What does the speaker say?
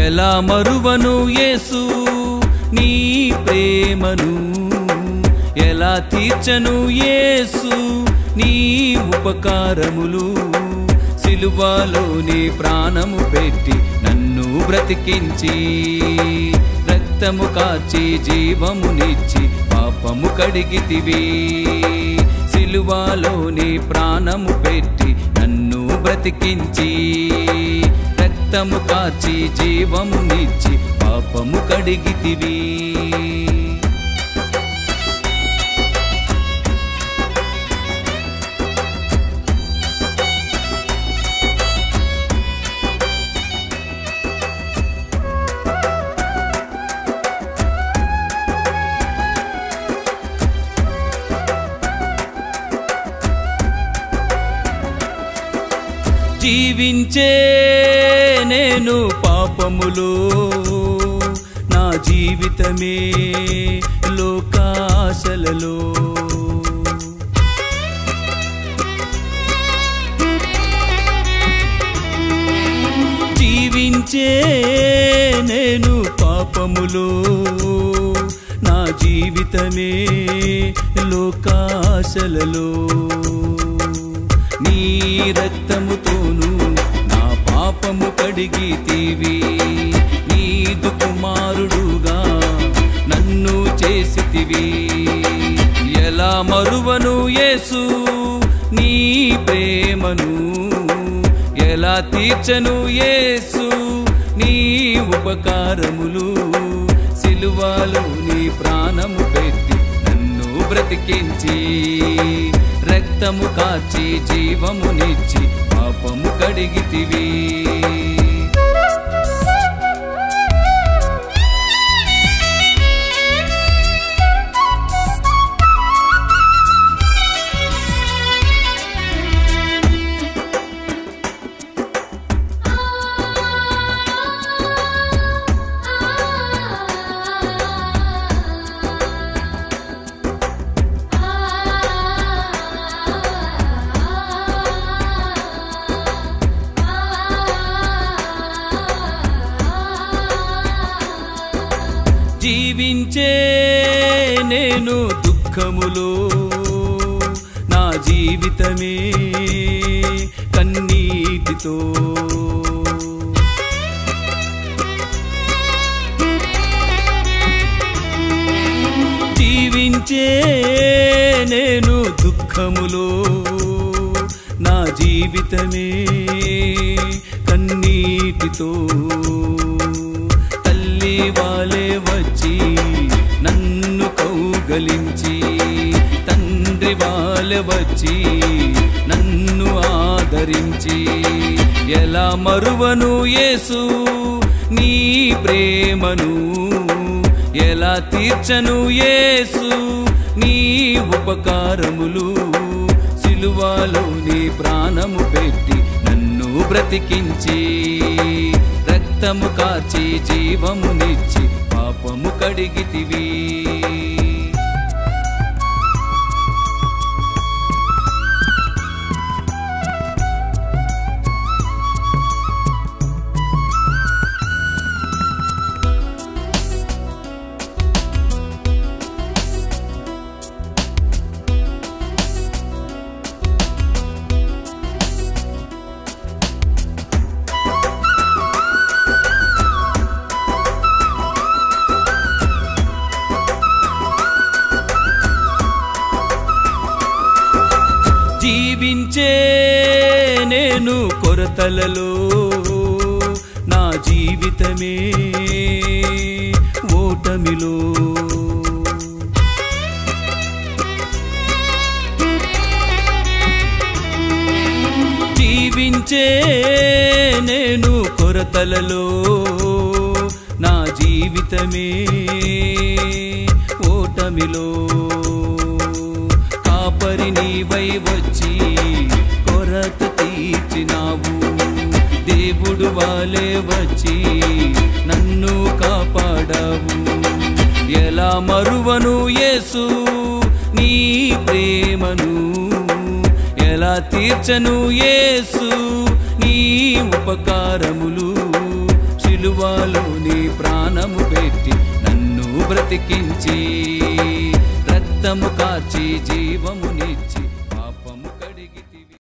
ఎలా మరువను యేసు నీ ప్రేమను ఎలా తీర్చను యేసు నీ ఉపకారములు సిలువలో నీ ప్రాణము పెట్టి నన్ను బ్రతికించి రక్తము కార్చి జీవమునిచ్చి పాపము కడిగితివి సిలువలో నీ ప్రాణము పెట్టి నన్ను బ్రతికించి రక్తము కార్చి జీవమునిచ్చి పాపము కడిగితివి జీవించే నేను పాపములో నా జీవితమే లోకాశలలో జీవించే నేను పాపములో నా జీవితమే లోకాశలలో నీ రక్తముతోను నా పాపము కడిగితీవి నీదు కుమారుడుగా నన్ను చేసితివి ఎలా మరువను యేసు నీ ప్రేమను ఎలా తీర్చను యేసు నీ ఉపకారములు సిలువలో నీ ప్రాణము పెట్టి నన్ను బ్రతికించి రక్తము కాచి జీవమునిచ్చి పాపము కడిగితివి జీవించే నేను దుఃఖములో నా జీవితమే కన్నీటితో జీవించే నేను దుఃఖములో నా జీవితమే కన్నీటితో తల్లి వాలే వచ్చి నన్ను కౌగలించి తండ్రి వాలె వచ్చి నన్ను ఆదరించి ఎలా మరువను యేసు నీ ప్రేమను ఎలా తీర్చను యేసు నీ ఉపకారములు సిలువలో నీ ప్రాణము పెట్టి నన్ను బ్రతికించి రక్తము కార్చి జీవమునిచ్చి పాపము కడిగితివి జీవించే నేను కొరతలలో నా జీవితమే ఓటమిలో జీవించే నేను కొరతలలో నా జీవితమే ఓటమిలో కాపరి నీవై వచ్చి కొరత తీర్చినావు దేవుడు వాలే వచ్చి నన్ను కాపాడావు ఎలా మరువను యేసు నీ ప్రేమను ఎలా తీర్చను యేసు నీ ఉపకారములు సిలువలో నీ ప్రాణము పెట్టి నన్ను బ్రతికించి రక్తము కాచి జీవము